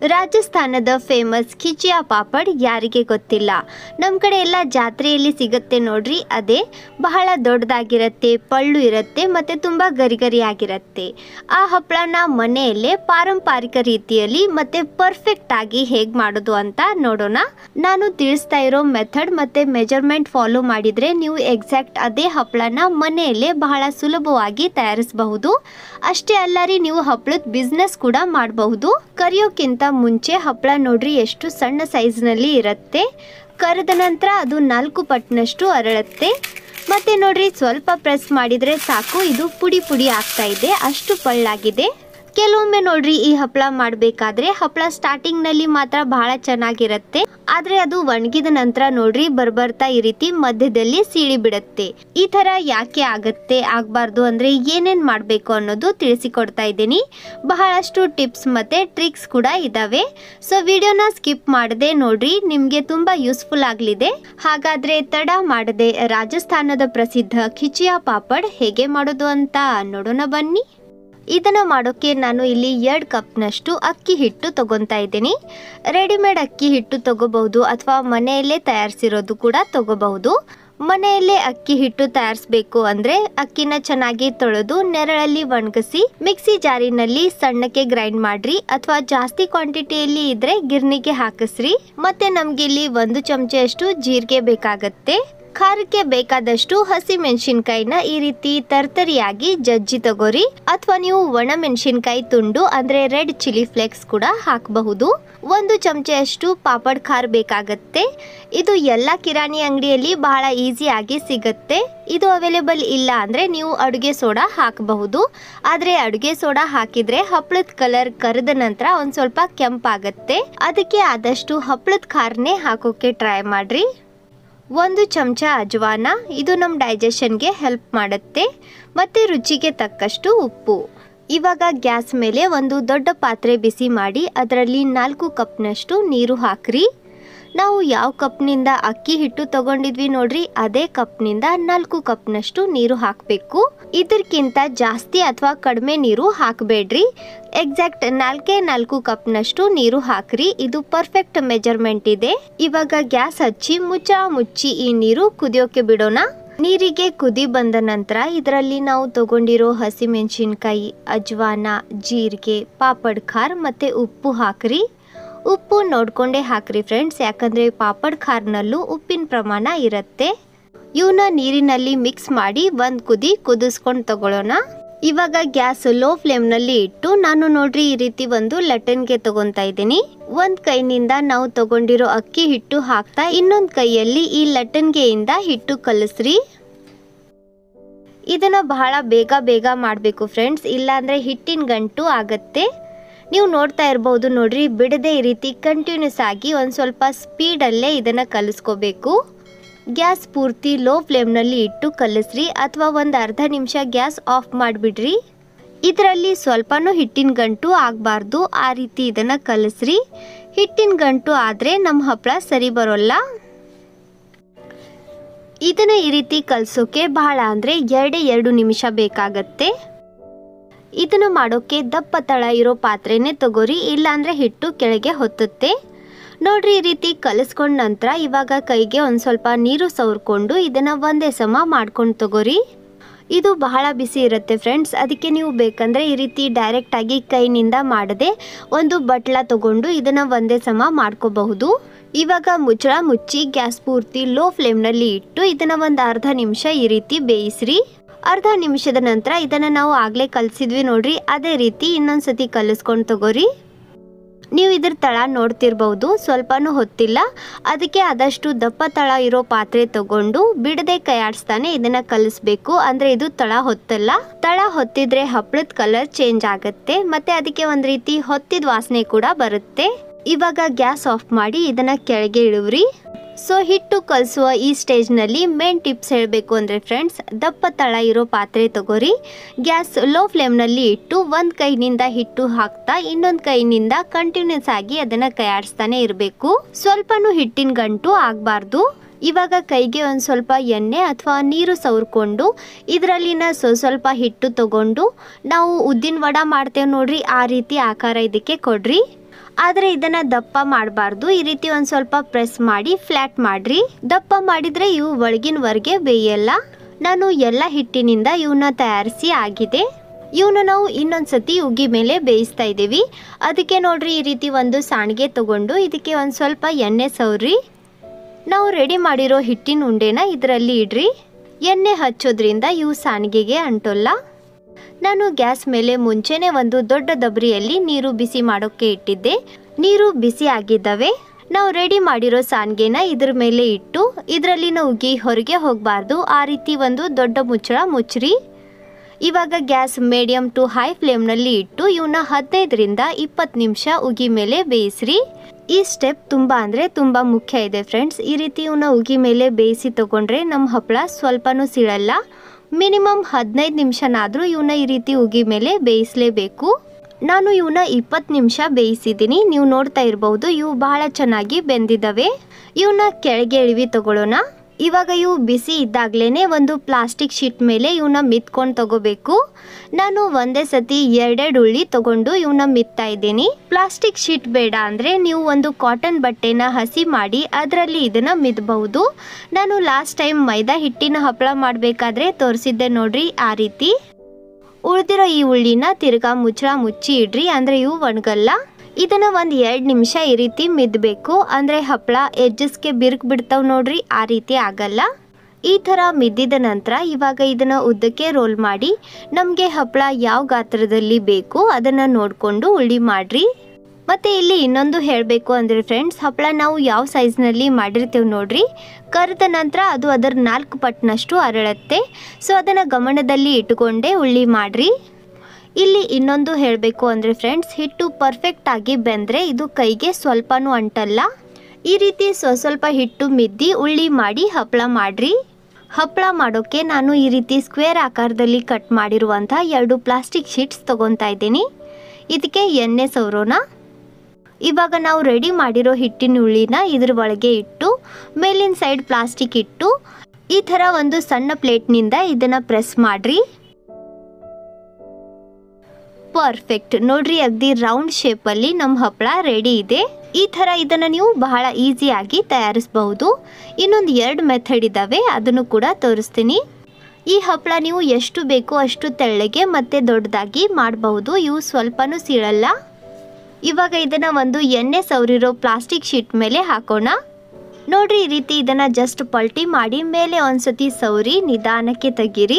ರಾಜಸ್ಥಾನದ ಫೇಮಸ್ ಖಿಚಿಯಾ ಪಾಪಡ್ ಯಾರಿಗೆ ಗೊತ್ತಿಲ್ಲ ನಮ್ಮ ಕಡೆ ಎಲ್ಲ ಜಾತ್ರೆಯಲ್ಲಿ ಸಿಗುತ್ತೆ ನೋಡ್ರಿ ಅದೇ ಬಹಳ ದೊಡ್ಡದಾಗಿರುತ್ತೆ ಪಳ್ಳು ಇರುತ್ತೆ ಮತ್ತು ತುಂಬ ಗರಿ ಆಗಿರುತ್ತೆ ಆ ಹಪ್ಪಳನ ಮನೆಯಲ್ಲೇ ಪಾರಂಪರಿಕ ರೀತಿಯಲ್ಲಿ ಮತ್ತು ಪರ್ಫೆಕ್ಟ್ ಆಗಿ ಹೇಗೆ ಮಾಡೋದು ಅಂತ ನೋಡೋಣ ನಾನು ತಿಳಿಸ್ತಾ ಇರೋ ಮೆಥಡ್ ಮತ್ತು ಮೆಜರ್ಮೆಂಟ್ ಫಾಲೋ ಮಾಡಿದರೆ ನೀವು ಎಕ್ಸಾಕ್ಟ್ ಅದೇ ಹಪ್ಪಳನ ಮನೆಯಲ್ಲೇ ಬಹಳ ಸುಲಭವಾಗಿ ತಯಾರಿಸಬಹುದು ಅಷ್ಟೇ ಅಲ್ಲ ರೀ ನೀವು ಹಪ್ಪಳದ ಬಿಸ್ನೆಸ್ ಕೂಡ ಮಾಡಬಹುದು ಕರಿಯೋಕ್ಕಿಂತ ಮುಂಚೆ ಹಪ್ಪಳ ನೋಡ್ರಿ ಎಷ್ಟು ಸಣ್ಣ ಸೈಜ್ನಲ್ಲಿ ಇರುತ್ತೆ ಕರೆದ ನಂತರ ಅದು ನಾಲ್ಕು ಪಟ್ಟಿನಷ್ಟು ಅರಳುತ್ತೆ ಮತ್ತೆ ನೋಡ್ರಿ ಸ್ವಲ್ಪ ಪ್ರೆಸ್ ಮಾಡಿದರೆ ಸಾಕು ಇದು ಪುಡಿ ಪುಡಿ ಆಗ್ತಾ ಇದೆ ಅಷ್ಟು ಪಳ್ಳಾಗಿದೆ ಕೆಲವೊಮ್ಮೆ ನೋಡ್ರಿ ಈ ಹಪ್ಪಳ ಮಾಡಬೇಕಾದ್ರೆ ಹಪ್ಪಳ ಸ್ಟಾರ್ಟಿಂಗ್ನಲ್ಲಿ ಮಾತ್ರ ಬಹಳ ಚೆನ್ನಾಗಿರುತ್ತೆ ಆದ್ರೆ ಅದು ಒಣಗಿದ ನಂತರ ನೋಡ್ರಿ ಬರ್ಬರ್ತಾ ಈ ರೀತಿ ಮಧ್ಯದಲ್ಲಿ ಸೀಳಿ ಬಿಡುತ್ತೆ ಈ ತರ ಯಾಕೆ ಆಗತ್ತೆ ಆಗ್ಬಾರ್ದು ಅಂದ್ರೆ ಏನೇನ್ ಮಾಡ್ಬೇಕು ಅನ್ನೋದು ತಿಳಿಸಿಕೊಡ್ತಾ ಇದ್ದೀನಿ ಬಹಳಷ್ಟು ಟಿಪ್ಸ್ ಮತ್ತೆ ಟ್ರಿಕ್ಸ್ ಕೂಡ ಇದಾವೆ ಸೊ ವಿಡಿಯೋನ ಸ್ಕಿಪ್ ಮಾಡದೆ ನೋಡ್ರಿ ನಿಮ್ಗೆ ತುಂಬಾ ಯೂಸ್ಫುಲ್ ಆಗ್ಲಿದೆ ಹಾಗಾದ್ರೆ ತಡ ಮಾಡದೆ ರಾಜಸ್ಥಾನದ ಪ್ರಸಿದ್ಧ ಖಿಚಿಯಾ ಪಾಪಡ್ ಹೇಗೆ ಮಾಡೋದು ಅಂತ ನೋಡೋಣ ಬನ್ನಿ ಇದನ್ನು ಮಾಡೋಕ್ಕೆ ನಾನು ಇಲ್ಲಿ ಎರಡು ಕಪ್ನಷ್ಟು ಅಕ್ಕಿ ಹಿಟ್ಟು ತಗೊತಾ ಇದ್ದೀನಿ ರೆಡಿಮೇಡ್ ಅಕ್ಕಿ ಹಿಟ್ಟು ತಗೋಬಹುದು ಅಥವಾ ಮನೆಯಲ್ಲೇ ತಯಾರಿಸಿರೋದು ಕೂಡ ತಗೋಬಹುದು ಮನೆಯಲ್ಲೇ ಅಕ್ಕಿ ಹಿಟ್ಟು ತಯಾರಿಸಬೇಕು ಅಂದ್ರೆ ಅಕ್ಕಿನ ಚೆನ್ನಾಗಿ ತೊಳೆದು ನೆರಳಲ್ಲಿ ಒಣಗಿಸಿ ಮಿಕ್ಸಿ ಜಾರಿನಲ್ಲಿ ಸಣ್ಣಕ್ಕೆ ಗ್ರೈಂಡ್ ಮಾಡ್ರಿ ಅಥವಾ ಜಾಸ್ತಿ ಕ್ವಾಂಟಿಟಿಯಲ್ಲಿ ಇದ್ರೆ ಗಿರ್ನಿಗೆ ಹಾಕಿಸ್ರಿ ಮತ್ತೆ ನಮ್ಗೆ ಇಲ್ಲಿ ಒಂದು ಚಮಚೆಯಷ್ಟು ಜೀರಿಗೆ ಬೇಕಾಗತ್ತೆ ಖಾರಕ್ಕೆ ಬೇಕಾದಷ್ಟು ಹಸಿ ಮೆಣಸಿನ್ಕಾಯಿನ ಈ ರೀತಿ ತರ್ತರಿಯಾಗಿ ಜಜ್ಜಿ ತಗೋರಿ ಅಥವಾ ನೀವು ಒಣ ಮೆಣಸಿನ್ಕಾಯಿ ತುಂಡು ಅಂದ್ರೆ ರೆಡ್ ಚಿಲ್ಲಿ ಫ್ಲೇಕ್ಸ್ ಕೂಡ ಹಾಕಬಹುದು ಒಂದು ಚಮಚೆಯಷ್ಟು ಪಾಪಡ್ ಖಾರ ಬೇಕಾಗತ್ತೆ ಇದು ಎಲ್ಲ ಕಿರಾಣಿ ಅಂಗಡಿಯಲ್ಲಿ ಬಹಳ ಈಸಿಯಾಗಿ ಸಿಗುತ್ತೆ ಇದು ಅವೈಲೇಬಲ್ ಇಲ್ಲ ಅಂದ್ರೆ ನೀವು ಅಡುಗೆ ಸೋಡಾ ಹಾಕಬಹುದು ಆದ್ರೆ ಅಡುಗೆ ಸೋಡಾ ಹಾಕಿದ್ರೆ ಹಪ್ಪಳದ ಕಲರ್ ಕರೆದ ನಂತರ ಒಂದ್ ಸ್ವಲ್ಪ ಕೆಂಪಾಗತ್ತೆ ಅದಕ್ಕೆ ಆದಷ್ಟು ಹಪ್ಪಳದ ಖಾರನೇ ಹಾಕೋಕೆ ಟ್ರೈ ಮಾಡ್ರಿ ಒಂದು ಚಮಚ ಅಜ್ವಾನ ಇದು ನಮ್ಮ ಡೈಜೆಷನ್ಗೆ ಹೆಲ್ಪ್ ಮಾಡುತ್ತೆ ಮತ್ತು ರುಚಿಗೆ ತಕ್ಕಷ್ಟು ಉಪ್ಪು ಇವಾಗ ಗ್ಯಾಸ್ ಮೇಲೆ ಒಂದು ದೊಡ್ಡ ಪಾತ್ರೆ ಬಿಸಿ ಮಾಡಿ ಅದರಲ್ಲಿ ನಾಲ್ಕು ಕಪ್ನಷ್ಟು ನೀರು ಹಾಕ್ರಿ ನಾವು ಯಾವ ಕಪ್ನಿಂದ ಅಕ್ಕಿ ಹಿಟ್ಟು ತಗೊಂಡಿದ್ವಿ ನೋಡ್ರಿ ಅದೇ ಕಪ್ನಿಂದ ನಾಲ್ಕು ಕಪ್ನಷ್ಟು ನೀರು ಹಾಕಬೇಕು ಇದಕ್ಕಿಂತ ಜಾಸ್ತಿ ಅಥವಾ ಕಡಿಮೆ ನೀರು ಹಾಕಬೇಡ್ರಿ ಎಕ್ಸಾಕ್ಟ್ ನಾಲ್ಕೇ ನಾಲ್ಕು ಕಪ್ನಷ್ಟು ನೀರು ಹಾಕ್ರಿ ಇದು ಪರ್ಫೆಕ್ಟ್ ಮೆಜರ್ಮೆಂಟ್ ಇದೆ ಇವಾಗ ಗ್ಯಾಸ್ ಹಚ್ಚಿ ಮುಚ್ಚ ಮುಚ್ಚಿ ಈ ನೀರು ಕುದಿಯೋಕೆ ಬಿಡೋಣ ನೀರಿಗೆ ಕುದಿ ಬಂದ ನಂತರ ಇದರಲ್ಲಿ ನಾವು ತಗೊಂಡಿರೋ ಹಸಿಮೆಣಸಿನ್ಕಾಯಿ ಅಜ್ವಾನ ಜೀರಿಗೆ ಪಾಪಡ್ ಖಾರ್ ಮತ್ತು ಉಪ್ಪು ಹಾಕ್ರಿ ಉಪ್ಪು ನೋಡ್ಕೊಂಡೇ ಹಾಕ್ರಿ ಫ್ರೆಂಡ್ಸ್ ಯಾಕಂದರೆ ಪಾಪಡ್ ಖಾರ್ನಲ್ಲೂ ಉಪ್ಪಿನ ಪ್ರಮಾಣ ಇರುತ್ತೆ ಇವನ್ನ ನೀರಿನಲ್ಲಿ ಮಿಕ್ಸ್ ಮಾಡಿ ಒಂದು ಕುದಿ ಕುದಿಸ್ಕೊಂಡು ತಗೊಳ್ಳೋಣ ಇವಾಗ ಗ್ಯಾಸ್ ಲೋ ಫ್ಲೇಮ್ನಲ್ಲಿ ಇಟ್ಟು ನಾನು ನೋಡ್ರಿ ಈ ರೀತಿ ಒಂದು ಲಟನ್ಗೆ ತಗೊಂತಾ ಇದ್ದೀನಿ ಒಂದ್ ಕೈನಿಂದ ನಾವು ತಗೊಂಡಿರೋ ಅಕ್ಕಿ ಹಿಟ್ಟು ಹಾಕ್ತಾ ಇನ್ನೊಂದ್ ಕೈಯಲ್ಲಿ ಈ ಲಟನ್ಗೆಯಿಂದ ಹಿಟ್ಟು ಕಲಸ್ರಿ ಇದನ್ನ ಬಹಳ ಬೇಗ ಬೇಗ ಮಾಡಬೇಕು ಫ್ರೆಂಡ್ಸ್ ಇಲ್ಲಾಂದ್ರೆ ಹಿಟ್ಟಿನ ಗಂಟು ಆಗತ್ತೆ ನೀವು ನೋಡ್ತಾ ಇರ್ಬೋದು ನೋಡ್ರಿ ಬಿಡದೆ ಈ ರೀತಿ ಕಂಟಿನ್ಯೂಸ್ ಆಗಿ ಒಂದು ಸ್ವಲ್ಪ ಸ್ಪೀಡಲ್ಲೇ ಇದನ್ನು ಕಲಿಸ್ಕೋಬೇಕು ಗ್ಯಾಸ್ ಪೂರ್ತಿ ಲೋ ಫ್ಲೇಮ್ನಲ್ಲಿ ಇಟ್ಟು ಕಲಿಸ್ರಿ ಅಥವಾ ಒಂದು ಅರ್ಧ ನಿಮಿಷ ಗ್ಯಾಸ್ ಆಫ್ ಮಾಡಿಬಿಡ್ರಿ ಇದರಲ್ಲಿ ಸ್ವಲ್ಪನೂ ಹಿಟ್ಟಿನ ಗಂಟು ಆಗಬಾರ್ದು ಆ ರೀತಿ ಇದನ್ನು ಕಲಿಸ್ರಿ ಹಿಟ್ಟಿನ ಗಂಟು ಆದರೆ ನಮ್ಮ ಹಪ್ಪಳ ಸರಿ ಬರೋಲ್ಲ ಇದನ್ನು ಈ ರೀತಿ ಕಲಿಸೋಕೆ ಬಹಳ ಅಂದರೆ ಎರಡೇ ಎರಡು ನಿಮಿಷ ಬೇಕಾಗತ್ತೆ ಇದನ್ನು ಮಾಡೋಕ್ಕೆ ದಪ್ಪ ತಳ ಇರೋ ಪಾತ್ರೆನೇ ತಗೋರಿ ಇಲ್ಲಾಂದ್ರೆ ಹಿಟ್ಟು ಕೆಳಗೆ ಹೊತ್ತುತ್ತೆ ನೋಡ್ರಿ ಈ ರೀತಿ ಕಲಿಸ್ಕೊಂಡ ನಂತರ ಇವಾಗ ಕೈಗೆ ಒಂದು ಸ್ವಲ್ಪ ನೀರು ಸವರ್ಕೊಂಡು ಇದನ್ನು ಒಂದೇ ಸಮ ಮಾಡ್ಕೊಂಡು ತಗೋರಿ ಇದು ಬಹಳ ಬಿಸಿ ಇರುತ್ತೆ ಫ್ರೆಂಡ್ಸ್ ಅದಕ್ಕೆ ನೀವು ಬೇಕಂದರೆ ಈ ರೀತಿ ಡೈರೆಕ್ಟಾಗಿ ಕೈನಿಂದ ಮಾಡದೆ ಒಂದು ಬಟ್ಲ ತಗೊಂಡು ಇದನ್ನು ಒಂದೇ ಸಮ ಮಾಡ್ಕೋಬಹುದು ಇವಾಗ ಮುಚ್ಚಳ ಮುಚ್ಚಿ ಗ್ಯಾಸ್ ಪೂರ್ತಿ ಲೋ ಫ್ಲೇಮ್ನಲ್ಲಿ ಇಟ್ಟು ಇದನ್ನು ಒಂದು ಅರ್ಧ ನಿಮಿಷ ಈ ರೀತಿ ಬೇಯಿಸ್ರಿ ಅರ್ಧ ನಿಮಿಷದ ನಂತರ ಇದನ್ನು ನಾವು ಆಗಲೇ ಕಲಿಸಿದ್ವಿ ನೋಡ್ರಿ ಅದೇ ರೀತಿ ಇನ್ನೊಂದು ಸತಿ ಕಲಿಸ್ಕೊಂಡು ತಗೋರಿ ನೀವು ಇದ್ರ ತಳ ನೋಡ್ತಿರ್ಬೋದು ಸ್ವಲ್ಪನೂ ಹೊತ್ತಿಲ್ಲ ಅದಕ್ಕೆ ಆದಷ್ಟು ದಪ್ಪ ತಳ ಇರೋ ಪಾತ್ರೆ ತಗೊಂಡು ಬಿಡದೆ ಕೈಯಾಡಿಸ್ತಾನೆ ಇದನ್ನ ಕಲಿಸ್ಬೇಕು ಅಂದ್ರೆ ಇದು ತಳ ಹೊತ್ತಲ್ಲ ತಳ ಹೊತ್ತಿದ್ರೆ ಹಪ್ಪಳದ ಕಲರ್ ಚೇಂಜ್ ಆಗುತ್ತೆ ಮತ್ತೆ ಅದಕ್ಕೆ ಒಂದ್ ರೀತಿ ಹೊತ್ತಿದ ವಾಸನೆ ಕೂಡ ಬರುತ್ತೆ ಇವಾಗ ಗ್ಯಾಸ್ ಆಫ್ ಮಾಡಿ ಇದನ್ನ ಕೆಳಗೆ ಇಳುವ್ರಿ ಸೊ ಹಿಟ್ಟು ಕಲಿಸುವ ಈ ಸ್ಟೇಜ್ನಲ್ಲಿ ಮೇನ್ ಟಿಪ್ಸ್ ಹೇಳಬೇಕು ಅಂದರೆ ಫ್ರೆಂಡ್ಸ್ ದಪ್ಪ ತಳ ಇರೋ ಪಾತ್ರೆ ತಗೋರಿ ಗ್ಯಾಸ್ ಲೋ ಫ್ಲೇಮ್ನಲ್ಲಿ ಇಟ್ಟು ಒಂದು ಕೈನಿಂದ ಹಿಟ್ಟು ಹಾಕ್ತಾ ಇನ್ನೊಂದು ಕೈನಿಂದ ಕಂಟಿನ್ಯೂಸ್ ಆಗಿ ಅದನ್ನು ಕೈಯಾಡಿಸ್ತಾನೆ ಇರಬೇಕು ಸ್ವಲ್ಪನೂ ಹಿಟ್ಟಿನ ಗಂಟು ಆಗಬಾರ್ದು ಇವಾಗ ಕೈಗೆ ಒಂದು ಸ್ವಲ್ಪ ಎಣ್ಣೆ ಅಥವಾ ನೀರು ಸವರ್ಕೊಂಡು ಇದರಲ್ಲಿನ ಸ್ವ ಸ್ವಲ್ಪ ಹಿಟ್ಟು ತಗೊಂಡು ನಾವು ಉದ್ದಿನ ವಡ ಮಾಡ್ತೇವೆ ನೋಡ್ರಿ ಆ ರೀತಿ ಆಕಾರ ಇದಕ್ಕೆ ಕೊಡ್ರಿ ಆದರೆ ಇದನ್ನು ದಪ್ಪ ಮಾಡಬಾರ್ದು ಈ ರೀತಿ ಒಂದು ಸ್ವಲ್ಪ ಪ್ರೆಸ್ ಮಾಡಿ ಫ್ಲ್ಯಾಟ್ ಮಾಡಿರಿ ದಪ್ಪ ಮಾಡಿದರೆ ಇವು ಒಳಗಿನವರೆಗೆ ಬೇಯಲ್ಲ ನಾನು ಎಲ್ಲ ಹಿಟ್ಟಿನಿಂದ ಇವನ್ನ ತಯಾರಿಸಿ ಆಗಿದೆ ಇವನ್ನ ನಾವು ಇನ್ನೊಂದು ಸತಿ ಉಗಿ ಮೇಲೆ ಬೇಯಿಸ್ತಾ ಇದ್ದೀವಿ ಅದಕ್ಕೆ ನೋಡ್ರಿ ಈ ರೀತಿ ಒಂದು ಸಾಣಿಗೆ ತಗೊಂಡು ಇದಕ್ಕೆ ಒಂದು ಸ್ವಲ್ಪ ಎಣ್ಣೆ ಸವ್ರಿ ನಾವು ರೆಡಿ ಮಾಡಿರೋ ಹಿಟ್ಟಿನ ಉಂಡೆನ ಇದರಲ್ಲಿ ಇಡ್ರಿ ಎಣ್ಣೆ ಹಚ್ಚೋದ್ರಿಂದ ಇವು ಸಾಣಿಗೆಗೆ ಅಂಟೋಲ್ಲ ನಾನು ಗ್ಯಾಸ್ ಮೇಲೆ ಮುಂಚೆನೆ ಒಂದು ದೊಡ್ಡ ದಬ್ರಿಯಲ್ಲಿ ನೀರು ಬಿಸಿ ಮಾಡೋಕ್ಕೆ ಇಟ್ಟಿದ್ದೆ ನೀರು ಬಿಸಿ ಆಗಿದ್ದಾವೆ ನಾವು ರೆಡಿ ಮಾಡಿರೋ ಸಾನ್ಗೆನ ಇದ್ರ ಮೇಲೆ ಇಟ್ಟು ಇದರಲ್ಲಿನ ಉಗಿ ಹೊರಗೆ ಹೋಗಬಾರ್ದು ಆ ರೀತಿ ಒಂದು ದೊಡ್ಡ ಮುಚ್ಚಳ ಮುಚ್ಚ್ರಿ ಇವಾಗ ಗ್ಯಾಸ್ ಮೀಡಿಯಮ್ ಟು ಹೈ ಫ್ಲೇಮ್ನಲ್ಲಿ ಇಟ್ಟು ಇವನ್ನ ಹದಿನೈದರಿಂದ ಇಪ್ಪತ್ತು ನಿಮಿಷ ಉಗಿ ಮೇಲೆ ಬೇಯಿಸ್ರಿ ಈ ಸ್ಟೆಪ್ ತುಂಬ ಅಂದರೆ ತುಂಬ ಮುಖ್ಯ ಇದೆ ಫ್ರೆಂಡ್ಸ್ ಈ ರೀತಿ ಇವನ್ನ ಉಗಿ ಮೇಲೆ ಬೇಯಿಸಿ ತಗೊಂಡ್ರೆ ನಮ್ಮ ಹಪ್ಪಳ ಸ್ವಲ್ಪನೂ ಸಿಳಲ್ಲ ಮಿನಿಮಮ್ ಹದಿನೈದು ನಿಮಿಷನಾದರೂ ಇವನ್ನ ಈ ರೀತಿ ಉಗಿ ಮೇಲೆ ಬೇಯಿಸಲೇಬೇಕು ನಾನು ಇವನ್ನ ಇಪ್ಪತ್ತು ನಿಮಿಷ ಬೇಯಿಸಿದ್ದೀನಿ ನೀವು ನೋಡ್ತಾ ಇರಬಹುದು ಇವು ಬಹಳ ಚೆನ್ನಾಗಿ ಬೆಂದಿದ್ದಾವೆ ಇವನ್ನ ಕೆಳಗೆ ಇಳಿವಿ ತಗೊಳ್ಳೋಣ ಇವಾಗ ಇವು ಬಿಸಿ ಇದ್ದಾಗಲೇ ಒಂದು ಪ್ಲಾಸ್ಟಿಕ್ ಶೀಟ್ ಮೇಲೆ ಇವನ್ನ ಮಿತ್ಕೊಂಡು ತಗೋಬೇಕು ನಾನು ಒಂದೇ ಸತಿ ಎರಡೆರಡು ಉಳ್ಳಿ ತಗೊಂಡು ಇವನ್ನ ಮಿತ್ತಾ ಇದ್ದೀನಿ ಪ್ಲಾಸ್ಟಿಕ್ ಶೀಟ್ ಬೇಡ ಅಂದರೆ ನೀವು ಒಂದು ಕಾಟನ್ ಬಟ್ಟೆನ ಹಸಿ ಮಾಡಿ ಅದರಲ್ಲಿ ಇದನ್ನ ಮಿದ್ಬಹುದು ನಾನು ಲಾಸ್ಟ್ ಟೈಮ್ ಮೈದಾ ಹಿಟ್ಟಿನ ಹಪ್ಪಳ ಮಾಡಬೇಕಾದ್ರೆ ತೋರಿಸಿದ್ದೆ ನೋಡ್ರಿ ಆ ರೀತಿ ಉಳಿದಿರೋ ಈ ಉಳ್ಳಿನ ತಿರ್ಗಾ ಮುಚ್ಚಳ ಮುಚ್ಚಿ ಇಡ್ರಿ ಅಂದರೆ ಇವು ಒಣಗಲ್ಲ ಇದನ್ನ ಒಂದು ಎರಡು ನಿಮಿಷ ಈ ರೀತಿ ಮಿದ್ಬೇಕು ಅಂದರೆ ಹಪ್ಪಳ ಎಜ್ಜಸ್ಗೆ ಬಿರುಕು ಬಿಡ್ತಾವ್ ನೋಡ್ರಿ ಆ ರೀತಿ ಆಗಲ್ಲ ಈ ಥರ ಮಿದ್ದಿದ ನಂತರ ಇವಾಗ ಇದನ್ನು ಉದ್ದಕ್ಕೆ ರೋಲ್ ಮಾಡಿ ನಮಗೆ ಹಪ್ಪಳ ಯಾವ ಗಾತ್ರದಲ್ಲಿ ಬೇಕು ಅದನ್ನು ನೋಡಿಕೊಂಡು ಉಳ್ಳಿ ಮಾಡಿರಿ ಮತ್ತು ಇಲ್ಲಿ ಇನ್ನೊಂದು ಹೇಳಬೇಕು ಅಂದರೆ ಫ್ರೆಂಡ್ಸ್ ಹಪ್ಪಳ ನಾವು ಯಾವ ಸೈಜ್ನಲ್ಲಿ ಮಾಡಿರ್ತೇವೆ ನೋಡ್ರಿ ಕರೆದ ನಂತರ ಅದು ಅದರ ನಾಲ್ಕು ಪಟ್ಟಿನಷ್ಟು ಅರಳತ್ತೆ ಸೊ ಅದನ್ನು ಗಮನದಲ್ಲಿ ಇಟ್ಟುಕೊಂಡೇ ಉಳ್ಳಿ ಮಾಡಿರಿ ಇಲ್ಲಿ ಇನ್ನೊಂದು ಹೇಳಬೇಕು ಅಂದರೆ ಫ್ರೆಂಡ್ಸ್ ಹಿಟ್ಟು ಪರ್ಫೆಕ್ಟ್ ಆಗಿ ಬೆಂದರೆ ಇದು ಕೈಗೆ ಸ್ವಲ್ಪನೂ ಅಂಟಲ್ಲ ಈ ರೀತಿ ಸ್ವ ಸ್ವಲ್ಪ ಹಿಟ್ಟು ಮಿದ್ದಿ ಉಳ್ಳಿ ಮಾಡಿ ಹಪ್ಪಳ ಮಾಡಿರಿ ಹಪ್ಪಳ ಮಾಡೋಕ್ಕೆ ನಾನು ಈ ರೀತಿ ಸ್ಕ್ವೇರ್ ಆಕಾರದಲ್ಲಿ ಕಟ್ ಮಾಡಿರುವಂಥ ಎರಡು ಪ್ಲಾಸ್ಟಿಕ್ ಶೀಟ್ಸ್ ತೊಗೊತಾ ಇದ್ದೀನಿ ಇದಕ್ಕೆ ಎಣ್ಣೆ ಸವರೋಣ ಇವಾಗ ನಾವು ರೆಡಿ ಮಾಡಿರೋ ಹಿಟ್ಟಿನ ಉಳ್ಳಿನ ಇದ್ರ ಒಳಗೆ ಇಟ್ಟು ಮೇಲಿನ ಸೈಡ್ ಪ್ಲಾಸ್ಟಿಕ್ ಇಟ್ಟು ಈ ಥರ ಒಂದು ಸಣ್ಣ ಪ್ಲೇಟ್ನಿಂದ ಇದನ್ನು ಪ್ರೆಸ್ ಮಾಡಿರಿ ಪರ್ಫೆಕ್ಟ್ ನೋಡ್ರಿ ಅಗದಿ ರೌಂಡ್ ಶೇಪಲ್ಲಿ ನಮ್ಮ ಹಪ್ಪಳ ರೆಡಿ ಇದೆ ಈ ಥರ ಇದನ್ನು ನೀವು ಬಹಳ ಈಸಿಯಾಗಿ ತಯಾರಿಸಬಹುದು ಇನ್ನೊಂದು ಎರಡು ಮೆಥಡ್ ಇದ್ದಾವೆ ಅದನ್ನು ಕೂಡ ತೋರಿಸ್ತೀನಿ ಈ ಹಪ್ಪಳ ನೀವು ಎಷ್ಟು ಬೇಕೋ ಅಷ್ಟು ತೆಳ್ಳಗೆ ಮತ್ತು ದೊಡ್ಡದಾಗಿ ಮಾಡಬಹುದು ಇವು ಸ್ವಲ್ಪನೂ ಸೀಳಲ್ಲ ಇವಾಗ ಇದನ್ನು ಒಂದು ಎಣ್ಣೆ ಸವರಿರೋ ಪ್ಲಾಸ್ಟಿಕ್ ಶೀಟ್ ಮೇಲೆ ಹಾಕೋಣ ನೋಡ್ರಿ ಈ ರೀತಿ ಇದನ್ನು ಜಸ್ಟ್ ಪಲ್ಟಿ ಮಾಡಿ ಮೇಲೆ ಒಂದ್ಸತಿ ಸವರಿ ನಿಧಾನಕ್ಕೆ ತೆಗೀರಿ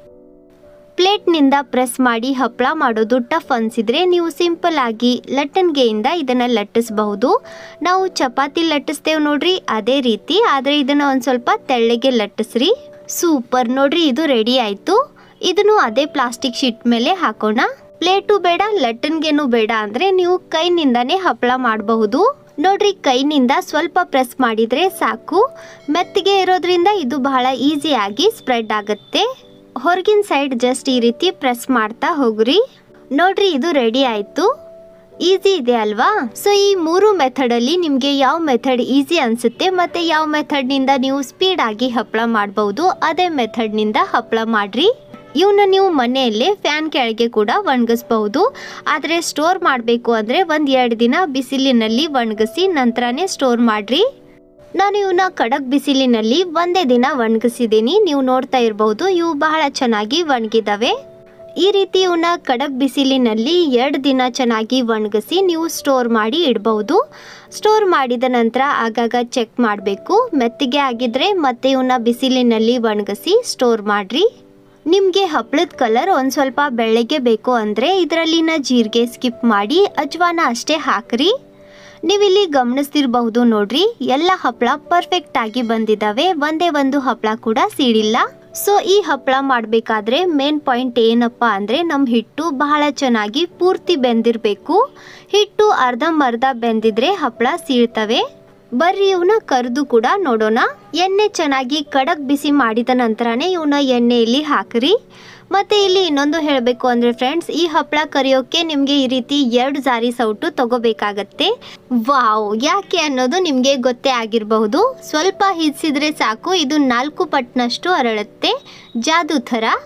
ಪ್ಲೇಟ್ನಿಂದ ಪ್ರೆಸ್ ಮಾಡಿ ಹಪ್ಪಳ ಮಾಡೋದು ಟಫ್ ಅನಿಸಿದ್ರೆ ನೀವು ಸಿಂಪಲ್ ಆಗಿ ಲಟ್ಟಣಿಗೆಯಿಂದ ಇದನ್ನು ಲಟ್ಟಿಸಬಹುದು ನಾವು ಚಪಾತಿ ಲಟ್ಟಿಸ್ತೇವೆ ನೋಡ್ರಿ ಅದೇ ರೀತಿ ಆದರೆ ಇದನ್ನು ಒಂದು ಸ್ವಲ್ಪ ತೆಳ್ಳಗೆ ಲಟ್ಟಿಸ್ರಿ ಸೂಪರ್ ನೋಡ್ರಿ ಇದು ರೆಡಿ ಆಯಿತು ಇದನ್ನು ಅದೇ ಪ್ಲಾಸ್ಟಿಕ್ ಶೀಟ್ ಮೇಲೆ ಹಾಕೋಣ ಪ್ಲೇಟು ಬೇಡ ಲಟ್ಟಣಿಗೆನೂ ಬೇಡ ಅಂದರೆ ನೀವು ಕೈನಿಂದನೇ ಹಪ್ಪಳ ಮಾಡಬಹುದು ನೋಡ್ರಿ ಕೈನಿಂದ ಸ್ವಲ್ಪ ಪ್ರೆಸ್ ಮಾಡಿದರೆ ಸಾಕು ಮೆತ್ತಗೆ ಇರೋದ್ರಿಂದ ಇದು ಬಹಳ ಈಸಿಯಾಗಿ ಸ್ಪ್ರೆಡ್ ಆಗುತ್ತೆ ಹೊರಗಿನ ಸೈಡ್ ಜಸ್ಟ್ ಈ ರೀತಿ ಪ್ರೆಸ್ ಮಾಡ್ತಾ ಹೋಗ್ರಿ ನೋಡ್ರಿ ಇದು ರೆಡಿ ಆಯಿತು ಈಸಿ ಇದೆ ಅಲ್ವಾ ಸೊ ಈ ಮೂರು ಮೆಥಡಲ್ಲಿ ನಿಮಗೆ ಯಾವ ಮೆಥಡ್ ಈಸಿ ಅನಿಸುತ್ತೆ ಮತ್ತು ಯಾವ ಮೆಥಡ್ನಿಂದ ನೀವು ಸ್ಪೀಡಾಗಿ ಹಪ್ಪಳ ಮಾಡ್ಬೋದು ಅದೇ ಮೆಥಡ್ನಿಂದ ಹಪ್ಪಳ ಮಾಡಿರಿ ಇವನ್ನ ನೀವು ಮನೆಯಲ್ಲೇ ಫ್ಯಾನ್ ಕೆಳಗೆ ಕೂಡ ಒಣಗಿಸ್ಬಹುದು ಆದರೆ ಸ್ಟೋರ್ ಮಾಡಬೇಕು ಅಂದರೆ ಒಂದು ಎರಡು ದಿನ ಬಿಸಿಲಿನಲ್ಲಿ ಒಣಗಿಸಿ ನಂತರನೇ ಸ್ಟೋರ್ ಮಾಡಿರಿ ನಾನು ಇವನ್ನ ಖಡಕ್ ಬಿಸಿಲಿನಲ್ಲಿ ಒಂದೇ ದಿನ ಒಣಗಿಸಿದ್ದೀನಿ ನೀವು ನೋಡ್ತಾ ಇರಬಹುದು ಇವು ಬಹಳ ಚೆನ್ನಾಗಿ ಒಣಗಿದಾವೆ ಈ ರೀತಿ ಇವನ್ನ ಖಡಕ್ ಬಿಸಿಲಿನಲ್ಲಿ ಎರಡು ದಿನ ಚೆನ್ನಾಗಿ ಒಣಗಿಸಿ ನೀವು ಸ್ಟೋರ್ ಮಾಡಿ ಇಡಬಹುದು ಸ್ಟೋರ್ ಮಾಡಿದ ನಂತರ ಆಗಾಗ ಚೆಕ್ ಮಾಡಬೇಕು ಮೆತ್ತಗೆ ಆಗಿದ್ರೆ ಮತ್ತೆ ಇವನ್ನ ಬಿಸಿಲಿನಲ್ಲಿ ಒಣಗಿಸಿ ಸ್ಟೋರ್ ಮಾಡಿರಿ ನಿಮಗೆ ಹಪ್ಪಳದ ಕಲರ್ ಒಂದು ಸ್ವಲ್ಪ ಬೆಳ್ಳಗೆ ಬೇಕು ಅಂದರೆ ಇದರಲ್ಲಿನ ಜೀರಿಗೆ ಸ್ಕಿಪ್ ಮಾಡಿ ಅಜ್ವಾನ ಅಷ್ಟೇ ಹಾಕ್ರಿ ನೀವಿಲ್ಲಿ ಗಮನಿಸ್ತಿರಬಹುದು ನೋಡ್ರಿ ಎಲ್ಲ ಹಪ್ಪಳ ಪರ್ಫೆಕ್ಟ್ ಆಗಿ ಬಂದಿದ್ದಾವೆ ಒಂದೇ ಒಂದು ಹಪ್ಪಳ ಕೂಡ ಸೀಳಿಲ್ಲ ಸೊ ಈ ಹಪ್ಪಳ ಮಾಡಬೇಕಾದ್ರೆ ಮೇನ್ ಪಾಯಿಂಟ್ ಏನಪ್ಪ ಅಂದರೆ ನಮ್ಮ ಹಿಟ್ಟು ಬಹಳ ಚೆನ್ನಾಗಿ ಪೂರ್ತಿ ಬೆಂದಿರಬೇಕು ಹಿಟ್ಟು ಅರ್ಧಂಬರ್ಧ ಬೆಂದಿದ್ರೆ ಹಪ್ಪಳ ಸೀಳ್ತವೆ ಬರ್ರಿ ಇವನ್ನ ಕರೆದು ಕೂಡ ನೋಡೋಣ ಎಣ್ಣೆ ಚೆನ್ನಾಗಿ ಕಡಕ್ ಬಿಸಿ ಮಾಡಿದ ನಂತರನೇ ಇವನ್ನ ಎಣ್ಣೆಯಲ್ಲಿ ಹಾಕ್ರಿ ಮತ್ತೆ ಇಲ್ಲಿ ಇನ್ನೊಂದು ಹೇಳಬೇಕು ಅಂದರೆ ಫ್ರೆಂಡ್ಸ್ ಈ ಹಪ್ಪಳ ಕರಿಯೋಕೆ ನಿಮಗೆ ಈ ರೀತಿ ಎರಡು ಜಾರಿ ಸೌಟು ತಗೋಬೇಕಾಗತ್ತೆ ವಾವ್ ಯಾಕೆ ಅನ್ನೋದು ನಿಮಗೆ ಗೊತ್ತೇ ಆಗಿರಬಹುದು ಸ್ವಲ್ಪ ಹಿಡಿಸಿದ್ರೆ ಸಾಕು ಇದು ನಾಲ್ಕು ಪಟ್ನಷ್ಟು ಅರಳುತ್ತೆ ಜಾದು ಥರ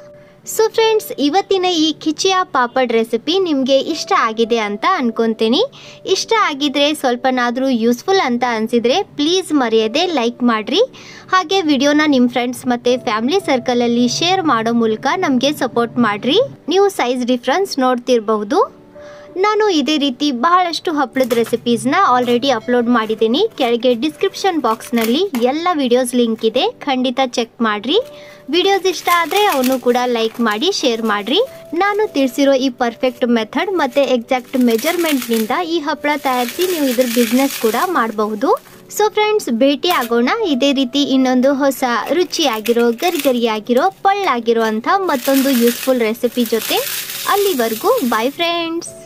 ಸೊ ಫ್ರೆಂಡ್ಸ್ ಇವತ್ತಿನ ಈ ಖಿಚಿಯ ಪಾಪಡ್ ರೆಸಿಪಿ ನಿಮಗೆ ಇಷ್ಟ ಆಗಿದೆ ಅಂತ ಅನ್ಕೊತೀನಿ ಇಷ್ಟ ಆಗಿದ್ರೆ ಸ್ವಲ್ಪನಾದರೂ ಯೂಸ್ಫುಲ್ ಅಂತ ಅನಿಸಿದರೆ ಪ್ಲೀಸ್ ಮರೆಯದೆ ಲೈಕ್ ಮಾಡಿರಿ ಹಾಗೆ ವಿಡಿಯೋನ ನಿಮ್ಮ ಫ್ರೆಂಡ್ಸ್ ಮತ್ತು ಫ್ಯಾಮಿಲಿ ಸರ್ಕಲಲ್ಲಿ ಶೇರ್ ಮಾಡೋ ಮೂಲಕ ನಮಗೆ ಸಪೋರ್ಟ್ ಮಾಡಿರಿ ನೀವು ಸೈಜ್ ಡಿಫ್ರೆನ್ಸ್ ನೋಡ್ತಿರಬಹುದು ನಾನು ಇದೇ ರೀತಿ ಬಹಳಷ್ಟು ಹಪ್ಪಳದ ರೆಸಿಪೀಸ್ನ ಆಲ್ರೆಡಿ ಅಪ್ಲೋಡ್ ಮಾಡಿದ್ದೀನಿ ಕೆಳಗೆ ಡಿಸ್ಕ್ರಿಪ್ಷನ್ ಬಾಕ್ಸ್ನಲ್ಲಿ ಎಲ್ಲ ವಿಡಿಯೋಸ್ ಲಿಂಕ್ ಇದೆ ಖಂಡಿತ ಚೆಕ್ ಮಾಡಿರಿ ವಿಡಿಯೋಸ್ ಇಷ್ಟ ಆದರೆ ಅವನು ಕೂಡ ಲೈಕ್ ಮಾಡಿ ಶೇರ್ ಮಾಡಿರಿ ನಾನು ತಿಳಿಸಿರೋ ಈ ಪರ್ಫೆಕ್ಟ್ ಮೆಥಡ್ ಮತ್ತು ಎಕ್ಸಾಕ್ಟ್ ಮೆಜರ್ಮೆಂಟ್ನಿಂದ ಈ ಹಪ್ಪಳ ತಯಾರಿಸಿ ನೀವು ಇದ್ರ ಬಿಸ್ನೆಸ್ ಕೂಡ ಮಾಡಬಹುದು ಸೊ ಫ್ರೆಂಡ್ಸ್ ಭೇಟಿ ಆಗೋಣ ಇದೇ ರೀತಿ ಇನ್ನೊಂದು ಹೊಸ ರುಚಿಯಾಗಿರೋ ಗರಿಗರಿಯಾಗಿರೋ ಪಳ್ಳಾಗಿರೋ ಅಂಥ ಮತ್ತೊಂದು ಯೂಸ್ಫುಲ್ ರೆಸಿಪಿ ಜೊತೆ ಅಲ್ಲಿವರೆಗೂ ಬಾಯ್ ಫ್ರೆಂಡ್ಸ್